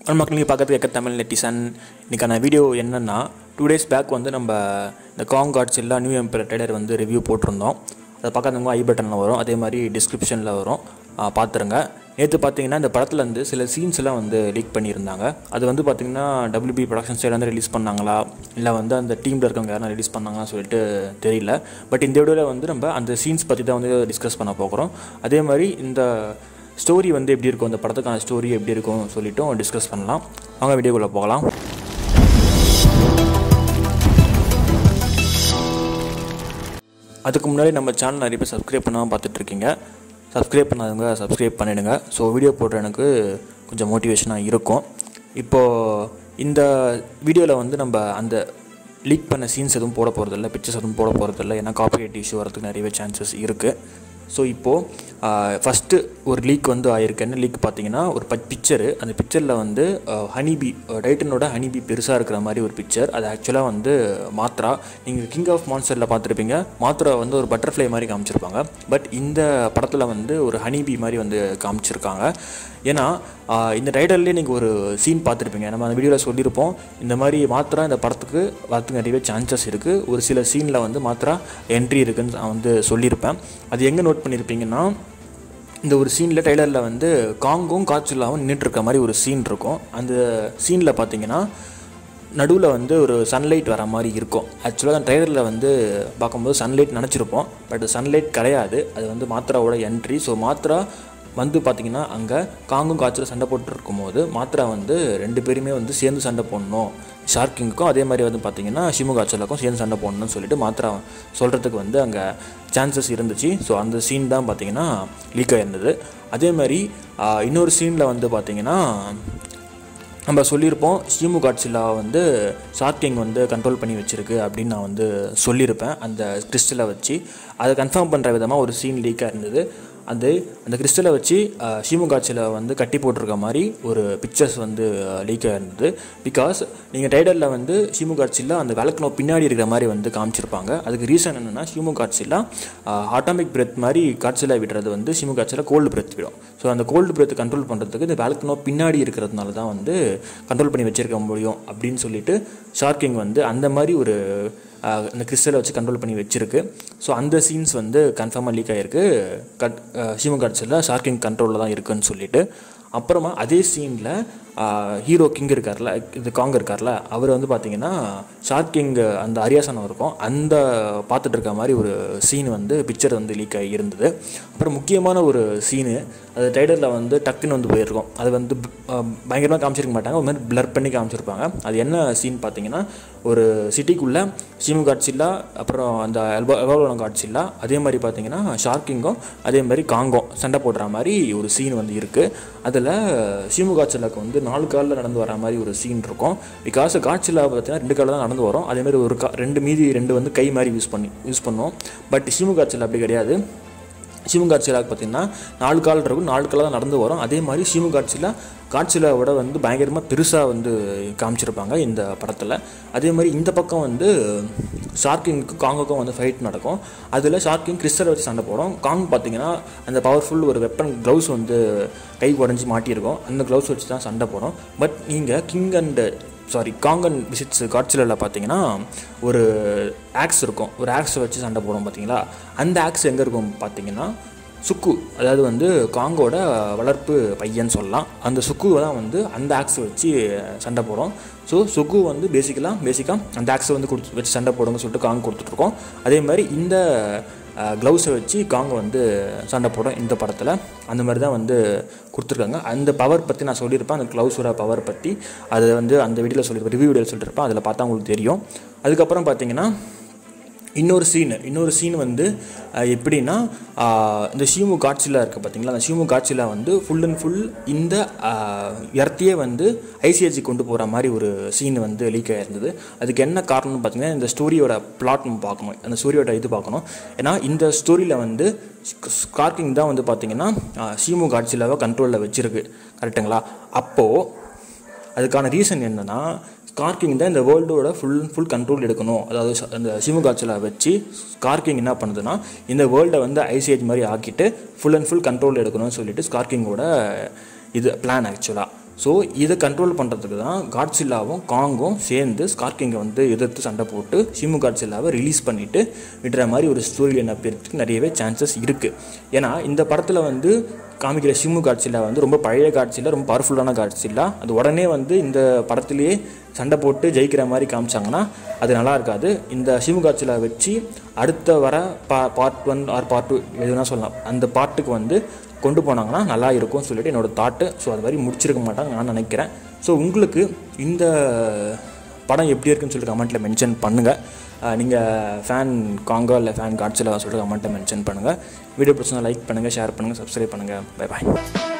மக்களுக்கு பார்க்கறதுக்கு எக்க தமிழ் நெட்டிசன் இன்றைக்கான வீடியோ என்னென்னா டூ டேஸ் பேக் வந்து நம்ம இந்த காங் கார்ட்ஸ் எல்லாம் நியூ எம்பர் ட்ரேடர் வந்து ரிவ்யூ போட்டிருந்தோம் அதை பார்க்காதவங்க ஐ பட்டனில் வரும் அதே மாதிரி டிஸ்கிரிப்ஷனில் வரும் ஆ, பார்த்துருங்க நேற்று பார்த்தீங்கன்னா இந்த படத்தில் வந்து சில சீன்ஸ் எல்லாம் வந்து லீக் பண்ணியிருந்தாங்க அது வந்து பார்த்தீங்கன்னா WB ப்ரொடக்ஷன் சைடு வந்து ரிலீஸ் பண்ணாங்களா இல்லை வந்து அந்த டீமில் இருக்கவங்க யாரும் ரிலீஸ் பண்ணாங்கன்னு சொல்லிட்டு தெரியல பட் இந்த வீடியோவில் வந்து நம்ம அந்த சீன்ஸ் பற்றி தான் வந்து டிஸ்கஸ் பண்ண போகிறோம் அதே மாதிரி இந்த ஸ்டோரி வந்து எப்படி இருக்கும் இந்த படத்துக்கான ஸ்டோரி எப்படி இருக்கும் சொல்லிட்டும் டிஸ்கஸ் பண்ணலாம் வாங்க வீடியோக்குள்ளே போகலாம் அதுக்கு முன்னாடி நம்ம சேனல் நிறைய பேர் சப்ஸ்கிரைப் பண்ணாமல் பார்த்துட்ருக்கீங்க சப்ஸ்கிரைப் பண்ணாதவங்க சப்ஸ்கிரைப் பண்ணிடுங்க ஸோ வீடியோ போடுற எனக்கு கொஞ்சம் மோட்டிவேஷனாக இருக்கும் இப்போது இந்த வீடியோவில் வந்து நம்ம அந்த லீக் பண்ண சீன்ஸ் எதுவும் போட போகிறதில்ல பிக்சர்ஸ் எதுவும் போட போகிறதில்ல ஏன்னா காப்பிரைட் இஷ்யூ வரதுக்கு நிறையவே சான்சஸ் இருக்குது ஸோ இப்போது ஃபஸ்ட்டு ஒரு லீக் வந்து ஆயிருக்கு என்ன லீக் பார்த்தீங்கன்னா ஒரு ப பிக்சரு அந்த பிக்சரில் வந்து ஹனிபி டைட்டனோட ஹனிபி பெருசாக இருக்கிற மாதிரி ஒரு பிக்சர் அது ஆக்சுவலாக வந்து மாத்ரா நீங்கள் கிங் ஆஃப் மான்ஸ்டரில் பார்த்துருப்பீங்க மாத்ரா வந்து ஒரு பட்டர்ஃப்ளை மாதிரி காமிச்சிருப்பாங்க பட் இந்த படத்தில் வந்து ஒரு ஹனிபி மாதிரி வந்து காமிச்சிருக்காங்க ஏன்னா ஆஹ் இந்த டைட்டல்லே நீங்கள் ஒரு சீன் பார்த்துருப்பீங்க நம்ம அந்த வீடியோவில் சொல்லியிருப்போம் இந்த மாதிரி மாத்ரா இந்த படத்துக்கு வரத்துக்கு நிறையவே சான்சஸ் இருக்குது ஒரு சில சீனில் வந்து மாத்ரா என்ட்ரி இருக்குன்னு நான் வந்து சொல்லியிருப்பேன் அது எங்கே நோட் பண்ணியிருப்பீங்கன்னா இந்த ஒரு சீனில் டைலரில் வந்து காங்கும் காய்ச்சலாவும் நின்றுட்டு இருக்க மாதிரி ஒரு சீன் இருக்கும் அந்த சீனில் பார்த்தீங்கன்னா நடுவில் வந்து ஒரு சன்லைட் வர மாதிரி இருக்கும் ஆக்சுவலாக அந்த ட்ரைலரில் வந்து பார்க்கும்போது சன்லைட் நினச்சிருப்போம் பட் சன்லைட் கிடையாது அது வந்து மாத்ராவோட என்ட்ரி ஸோ மாத்ரா வந்து பார்த்தீங்கன்னா அங்கே காங்கும் காய்ச்சல் சண்டை போட்டு இருக்கும்போது மாத்ரா வந்து ரெண்டு பேருமே வந்து சேர்ந்து சண்டை போடணும் ஷார்க்கிங்க்கும் அதே மாதிரி வந்து பார்த்தீங்கன்னா ஷிமு காய்ச்சலுக்கும் சேர்ந்து சண்டை போடணும்னு சொல்லிட்டு மாத்ரா சொல்கிறதுக்கு வந்து அங்கே சான்சஸ் இருந்துச்சு ஸோ அந்த சீன் தான் பார்த்தீங்கன்னா லீக் ஆயிருந்தது அதே மாதிரி ஆஹ், இன்னொரு சீனில் வந்து பார்த்தீங்கன்னா நம்ம சொல்லியிருப்போம் ஷீமு காட்சிலா வந்து ஷார்க்கிங் வந்து கண்ட்ரோல் பண்ணி வச்சிருக்கு அப்படின்னு நான் வந்து சொல்லியிருப்பேன் அந்த கிறிஸ்டலை வச்சு அதை கன்ஃபார்ம் பண்ணுற விதமாக ஒரு சீன் லீக்காக இருந்தது அது அந்த கிறிஸ்டலை வச்சு அஹ், ஷீமு காட்சியில் வந்து கட்டி போட்டிருக்க மாதிரி ஒரு பிக்சர்ஸ் வந்து லீக்காக இருந்தது பிகாஸ் நீங்கள் டைடலில் வந்து ஷீமு காட்சியில் அந்த விளக்கணோ பின்னாடி இருக்கிற மாதிரி வந்து காமிச்சிருப்பாங்க அதுக்கு ரீசன் என்னென்னா ஷீமு காட்சியில் ஆட்டோமிக் பிரெத் மாதிரி காட்சியில் விடுறது வந்து ஷீமு காட்சியில் கோல்டு பிரெத் விடும் ஸோ அந்த கோல்டு பிரெத் கண்ட்ரோல் பண்ணுறதுக்கு இந்த விளக்கணோ பின்னாடி இருக்கிறதுனால தான் வந்து கண்ட்ரோல் பண்ணி வச்சிருக்க முடியும் அப்படின்னு சொல்லிட்டு ஷார்க்கிங் வந்து அந்த மாதிரி ஒரு ஆஹ், இந்த கிறிஸ்டலை வச்சு கண்ட்ரோல் பண்ணி வச்சிருக்கு ஸோ அந்த சீன்ஸ் வந்து கன்ஃபார்மாக லீக் ஆகிருக்கு கட் ஷீமு காட்சியில் ஷார்க்கிங் கண்ட்ரோலில் தான் இருக்குன்னு சொல்லிட்டு அப்புறமா அதே சீனில் ஹீரோ கிங் இருக்கார்ல இது காங் இருக்கார்ல அவர் வந்து பார்த்தீங்கன்னா ஷார்க் கிங் அந்த அரியாசனம் இருக்கும் அந்த பார்த்துட்டு இருக்க மாதிரி ஒரு சீன் வந்து பிக்சர் வந்து லீக் ஆகி இருந்தது அப்புறம் முக்கியமான ஒரு சீனு அது டைடரில் வந்து டக்குன்னு வந்து போயிருக்கும் அது வந்து பயங்கரமாக காமிச்சிருக்க மாட்டாங்க ஒரு மாதிரி பிளர் பண்ணி காமிச்சிருப்பாங்க அது என்ன சீன் பார்த்தீங்கன்னா ஒரு சிட்டிக்குள்ளே ஷிமு காட்சில்லா அப்புறம் அந்த எல்போ எல்போலம் காட்சில்லா அதே மாதிரி பார்த்தீங்கன்னா ஷார்க்கிங்கும் அதே மாதிரி காங்கும் சண்டை போடுற மாதிரி ஒரு சீன் வந்து இருக்குது அதில் ஷிமு காட்சிலாக்கு வந்து நாலு காலில் நடந்து வர மாதிரி ஒரு சீன் இருக்கும் பிகாஸ் காட்சிலா பார்த்தீங்கன்னா ரெண்டு காலில் தான் நடந்து வரும் அதே மாதிரி ஒரு கா ரெண்டு மீதி ரெண்டு வந்து கை மாதிரி யூஸ் பண்ணி யூஸ் பண்ணுவோம் பட் ஷிமு காட்சியில் அப்படி கிடையாது சிவங்காட்சிலாக்கு பார்த்தீங்கன்னா நாலு கால் இருக்கும் நாலு காலாக தான் நடந்து வரும் அதே மாதிரி சிவங்காட்சியில் காட்சிலாவோட வந்து பயங்கரமாக பெருசாக வந்து காமிச்சிருப்பாங்க இந்த படத்தில் அதே மாதிரி இந்த பக்கம் வந்து ஷார்க்கிங்க்கும் காங்குக்கும் வந்து ஃபைட் நடக்கும் அதில் ஷார்க்கிங் கிறிஸ்டலை வச்சு சண்டை போடும் காங் பார்த்தீங்கன்னா அந்த பவர்ஃபுல் ஒரு வெப்பன் க்ளவுஸ் வந்து கை உடஞ்சி மாட்டியிருக்கும் அந்த க்ளவுஸ் வச்சு தான் சண்டை போடும் பட் நீங்கள் கிங் அண்ட் சாரி காங்கன் விசிட்ஸ் காட்சிலில் பார்த்தீங்கன்னா ஒரு ஆக்ஸ் இருக்கும் ஒரு ஆக்ஸ் வச்சு சண்டை போடும் பார்த்தீங்களா அந்த ஆக்ஸ் எங்கே இருக்கும் பார்த்தீங்கன்னா சுக்கு அதாவது வந்து காங்கோட வளர்ப்பு பையன் சொல்லலாம் அந்த சுக்கு தான் வந்து அந்த ஆக்ஸ் வச்சு சண்டை போடும் ஸோ சுக்கு வந்து பேசிக்கலாக பேசிக்காக அந்த ஆக்ஸை வந்து கொடுத்து வச்சு சண்டை போடுங்க சொல்லிட்டு காங் கொடுத்துட்ருக்கோம் அதே மாதிரி இந்த க்ளவுஸை வச்சு காங்க வந்து சண்டை போடும் இந்த படத்தில் அந்த மாதிரி தான் வந்து கொடுத்துருக்காங்க அந்த பவர் பற்றி நான் சொல்லியிருப்பேன் அந்த க்ளவுஸோட பவர் பற்றி அதை வந்து அந்த வீடியோவில் சொல்லியிருப்பேன் ரிவ்யூ வீடியோவில் சொல்லியிருப்பேன் அதில் பார்த்தா உங்களுக்கு தெரியும் அதுக்கப்புறம் பார்த்தீங்கன்னா இன்னொரு சீன் இன்னொரு சீன் வந்து அஹ், எப்படின்னா ஆஹ், இந்த ஷீமு காட்சியில் இருக்குது பார்த்தீங்களா அந்த ஷீமு காட்சியில் வந்து ஃபுல் அண்ட் ஃபுல் இந்த இடத்தையே வந்து ஐசிஐசி கொண்டு போகிற மாதிரி ஒரு சீன் வந்து லீக் ஆகிருந்தது அதுக்கு என்ன காரணம்னு பார்த்தீங்கன்னா இந்த ஸ்டோரியோட பிளாட் நம்ம பார்க்கணும் அந்த ஸ்டோரியோட இது பார்க்கணும் ஏன்னா இந்த ஸ்டோரியில் வந்து ஸ்கார்க்கிங் தான் வந்து பார்த்தீங்கன்னா ஆஹ், ஷீமு காட்சிலாவை கண்ட்ரோலில் வச்சுருக்கு கரெக்டுங்களா அப்போது அதுக்கான ரீசன் என்னன்னா ஸ்கார்க்கிங் தான் இந்த வேர்ல்டோட ஃபுல் ஃபுல் கண்ட்ரோல் எடுக்கணும் அதாவது ச- அந்த சிமுகாட்சியில் வச்சு ஸ்கார்க்கிங் என்ன பண்ணுதுன்னா இந்த வேர்ல்டை வந்து ஐசிஹெச் மாதிரி ஆக்கிட்டு ஃபுல் அண்ட் ஃபுல் கண்ட்ரோல் எடுக்கணும்னு சொல்லிட்டு ஸ்கார்க்கிங்கோட இது பிளான் ஆக்சுவலாக ஸோ இதை கண்ட்ரோல் பண்ணுறதுக்கு தான் காட்ஸில்லாவும் காங்கும் சேர்ந்து ஸ்கார்கிங்கை வந்து எதிர்த்து சண்டை போட்டு ஷிமு காட்ஸில்லாவை ரிலீஸ் பண்ணிவிட்டு விடுற மாதிரி ஒரு ஸ்டோரி லைன் அப்பறதுக்கு நிறையவே சான்சஸ் இருக்குது ஏன்னா இந்த படத்தில் வந்து காமிக்கிற ஷிமு காட்சியில் வந்து ரொம்ப பழைய காட்சியில் ரொம்ப பவர்ஃபுல்லான காட்சியில் அது உடனே வந்து இந்த படத்துலேயே சண்டை போட்டு ஜெயிக்கிற மாதிரி காமிச்சாங்கன்னா அது நல்லா இருக்காது இந்த ஷிமு காட்சியில் வச்சு அடுத்த வர பா part one or part two எதுனா சொல்லலாம் அந்த பாட்டுக்கு வந்து கொண்டு போனாங்கன்னா நல்லா இருக்கும்னு சொல்லிட்டு என்னோடய தாட்டு ஸோ அது மாதிரி முடிச்சிருக்க மாட்டாங்க நான் நினைக்கிறேன் ஸோ உங்களுக்கு இந்த படம் எப்படி இருக்குன்னு சொல்லிட்டு கமெண்ட்டில் மென்ஷன் பண்ணுங்கள் நீங்கள் ஃபேன் காங்கோ இல்லை ஃபேன் காட்ஸில் சொல்லிட்டு கமெண்ட்டில் மென்ஷன் பண்ணுங்கள் வீடியோ பிடிச்சா லைக் பண்ணுங்கள் ஷேர் பண்ணுங்கள் சப்ஸ்கிரைப் பண்ணுங்கள் பை பாய்